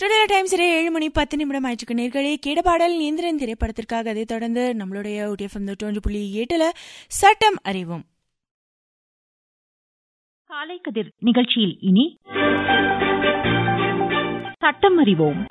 studio time சரி ஏழு மணி பத்து நிமிடம் ஆயிடுச்சு நேர்களே கேடபாடல் இந்திரன் திரைப்படத்திற்காக அதை தொடர்ந்து நம்மளுடைய ஒடிஎஃப்எம் தொண்ணூறு புள்ளி எட்டுல சட்டம் அறிவோம் காலை கதிர் நிகழ்ச்சியில் இனி சட்டம் அறிவோம்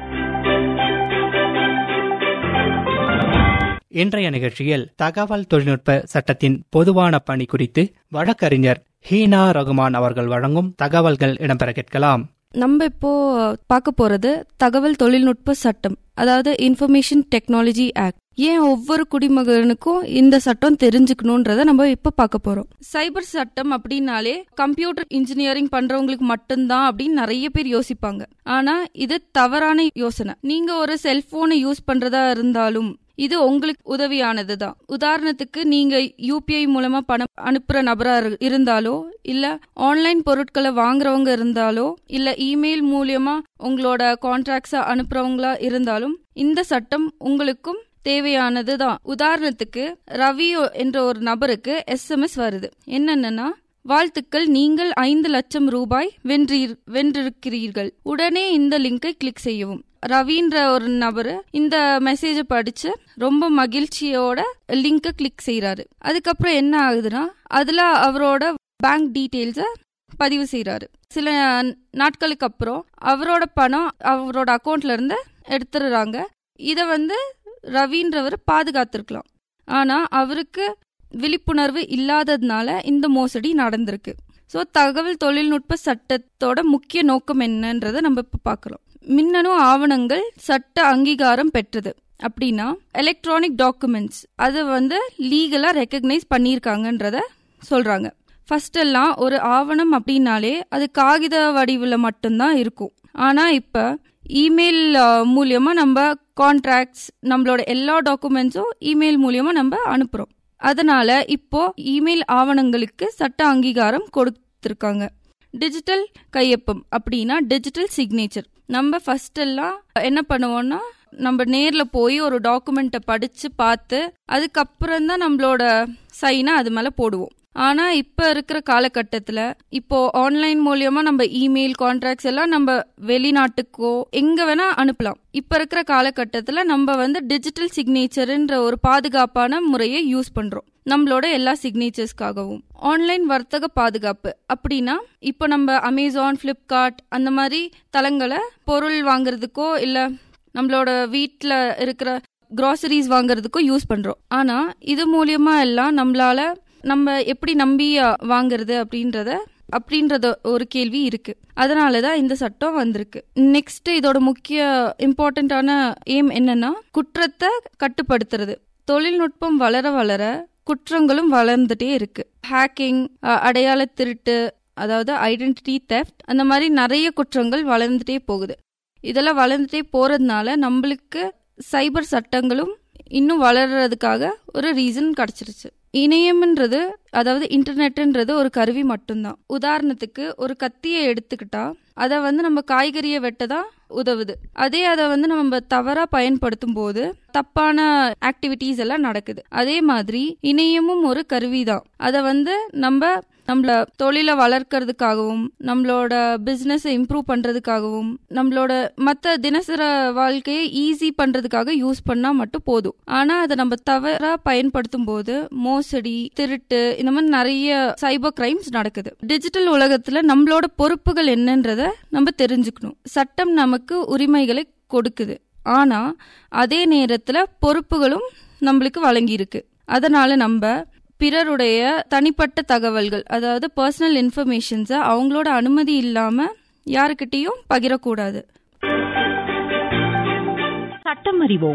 இன்றைய நிகழ்ச்சியில் தகவல் தொழில்நுட்ப சட்டத்தின் பொதுவான பணி குறித்து வழக்கறிஞர் ஹீனா ரகுமான் அவர்கள் வழங்கும் தகவல்கள் இடம்பெற கேட்கலாம் நம்ம இப்போ பார்க்க போறது தகவல் தொழில்நுட்ப சட்டம் அதாவது இன்ஃபர்மேஷன் டெக்னாலஜி ஆக்ட் ஏன் ஒவ்வொரு குடிமகனுக்கும் இந்த சட்டம் தெரிஞ்சுக்கணுன்றத நம்ம இப்ப பார்க்க போறோம் சைபர் சட்டம் அப்படின்னாலே கம்ப்யூட்டர் இன்ஜினியரிங் பண்றவங்களுக்கு மட்டும்தான் அப்படின்னு நிறைய பேர் யோசிப்பாங்க ஆனா இது தவறான யோசனை நீங்க ஒரு செல்போனை யூஸ் பண்றதா இருந்தாலும் இது உங்களுக்கு உதவியானது தான் உதாரணத்துக்கு நீங்க யூபிஐ மூலமா பணம் அனுப்புற நபரா இரு- இருந்தாலோ இல்ல ஆன்லைன் பொருட்களை வாங்குறவங்க இருந்தாலோ இல்ல இமெயில் மூலியமா உங்களோட கான்ட்ராக்ட்ஸ அனுப்புறவங்களா இருந்தாலும் இந்த சட்டம் உங்களுக்கும் தேவையானது தான் உதாரணத்துக்கு ரவி ஒ- என்ற ஒரு நபருக்கு எஸ்எம்எஸ் வருது என்னென்னா வாழ்த்துக்கள் நீங்கள் ஐந்து லட்சம் ரூபாய் வென்றீர் வென்றிருக்கிறீர்கள் உடனே இந்த லிங்கை கிளிக் செய்யவும் ரவின்ற ஒரு நபர் இந்த மெசேஜை படிச்சு ரொம்ப மகிழ்ச்சியோட லிங்கை கிளிக் செய்றாரு அதுக்கப்புறம் என்ன ஆகுதுன்னா அதுல அவரோட பேங்க் டீட்டெயில்ஸை பதிவு செய்றாரு சில நாட்களுக்கு அப்புறம் அவரோட பணம் அவரோட அக்கௌண்ட்ல இருந்து எடுத்துடுறாங்க இதை வந்து ரவின்றவர் பாதுகாத்திருக்கலாம் ஆனா அவருக்கு விழிப்புணர்வு இல்லாததுனால இந்த மோசடி நடந்திருக்கு ஸோ தகவல் தொழில்நுட்ப சட்டத்தோட முக்கிய நோக்கம் என்னன்றதை நம்ம இப்போ பார்க்கலாம் மின்னணு ஆவணங்கள் சட்ட அங்கீகாரம் பெற்றது அப்படின்னா எலக்ட்ரானிக் டாக்குமெண்ட்ஸ் அதை வந்து லீகலாக ரெக்கக்னைஸ் பண்ணியிருக்காங்கன்றத சொல்றாங்க ஃபர்ஸ்ட் எல்லாம் ஒரு ஆவணம் அப்படின்னாலே அது காகித வடிவில் மட்டும்தான் இருக்கும் ஆனால் இப்போ இமெயில் மூலியமா நம்ம கான்ட்ராக்ட்ஸ் நம்மளோட எல்லா டாக்குமெண்ட்ஸும் இமெயில் மூலியமா நம்ம அனுப்புறோம் அதனால இப்போ இமெயில் ஆவணங்களுக்கு சட்ட அங்கீகாரம் கொடுத்திருக்காங்க டிஜிட்டல் கையொப்பம் அப்படின்னா டிஜிட்டல் சிக்னேச்சர் நம்ம ஃபர்ஸ்ட் எல்லாம் என்ன பண்ணுவோம்னா நம்ம நேர்ல போய் ஒரு டாக்குமெண்ட்டை படிச்சு பார்த்து அதுக்கப்புறம் தான் நம்மளோட சைனை அது மேல போடுவோம் ஆனா இப்ப இருக்கிற காலகட்டத்துல இப்போ ஆன்லைன் மூலியமா நம்ம இமெயில் கான்ட்ராக்ட்ஸ் எல்லாம் நம்ம வெளிநாட்டுக்கோ எங்க வேணா அனுப்பலாம் இப்ப இருக்கிற காலகட்டத்துல நம்ம வந்து டிஜிட்டல் சிக்னேச்சர்ன்ற ஒரு பாதுகாப்பான முறையை யூஸ் பண்றோம் நம்மளோட எல்லா சிக்னேச்சர்ஸ்க்காகவும் ஆன்லைன் வர்த்தக பாதுகாப்பு அப்படின்னா இப்போ நம்ம அமேசான் ஃப்ளிப்கார்ட் அந்த மாதிரி தளங்களை பொருள் வாங்குறதுக்கோ இல்ல நம்மளோட வீட்டில் இருக்கிற கிராசரிஸ் வாங்குறதுக்கோ யூஸ் பண்றோம் ஆனா இது மூலியமா எல்லாம் நம்மளால நம்ம எப்படி நம்பி அ, வாங்குறது அப்படின்றத அப்படின்றத ஒரு கேள்வி இருக்கு அதனால தான் இந்த சட்டம் வந்திருக்கு நெக்ஸ்ட் இதோட முக்கிய இம்பார்ட்டண்ட்டான எய்ம் என்னன்னா குற்றத்தை கட்டுப்படுத்துறது தொழில்நுட்பம் வளர வளர குற்றங்களும் வளர்ந்துட்டே இருக்கு ஹேக்கிங் அடையாள திருட்டு அதாவது ஐடென்டிட்டி தெஃப்ட் அந்த மாதிரி நிறைய குற்றங்கள் வளர்ந்துட்டே போகுது இதெல்லாம் வளர்ந்துட்டே போறதுனால நம்மளுக்கு சைபர் சட்டங்களும் இன்னும் வளர்றதுக்காக ஒரு ரீசன் கிடைச்சிருச்சு இணையம்ன்றது அதாவது இன்டர்நெட்ன்றது ஒரு கருவி மட்டும்தான் உதாரணத்துக்கு ஒரு கத்தியை எடுத்துக்கிட்டா அதை வந்து நம்ம காய்கறியை வெட்ட தான் உதவுது அதே அதை வந்து நம்ம தவறா பயன்படுத்தும் போது தப்பான ஆக்டிவிட்டீஸ் எல்லாம் நடக்குது அதே மாதிரி இணையமும் ஒரு கருவி தான் அதை வந்து நம்ம நம்மள தொழிலை வளர்க்கறதுக்காகவும் நம்மளோட பிசினஸை இம்ப்ரூவ் பண்றதுக்காகவும் நம்மளோட மற்ற தினசர வாழ்க்கையை ஈஸி பண்றதுக்காக யூஸ் பண்ணா மட்டும் போதும் ஆனா அதை நம்ம தவறா பயன்படுத்தும் போது மோசடி திருட்டு இந்த மாதிரி நிறைய சைபர் கிரைம்ஸ் நடக்குது டிஜிட்டல் உலகத்துல நம்மளோட பொறுப்புகள் என்னன்றத நம்ம தெரிஞ்சுக்கணும் சட்டம் நமக்கு உரிமைகளை கொடுக்குது ஆனா அதே நேரத்துல பொறுப்புகளும் நம்மளுக்கு வழங்கியிருக்கு அதனால நம்ம பிறருடைய தனிப்பட்ட தகவல்கள் அதாவது பர்சனல் இன்ஃபர்மேஷன்ஸை அவங்களோட அனுமதி இல்லாம யாருக்கிட்டேயும் பகிரக்கூடாது சட்டம் அறிவோம்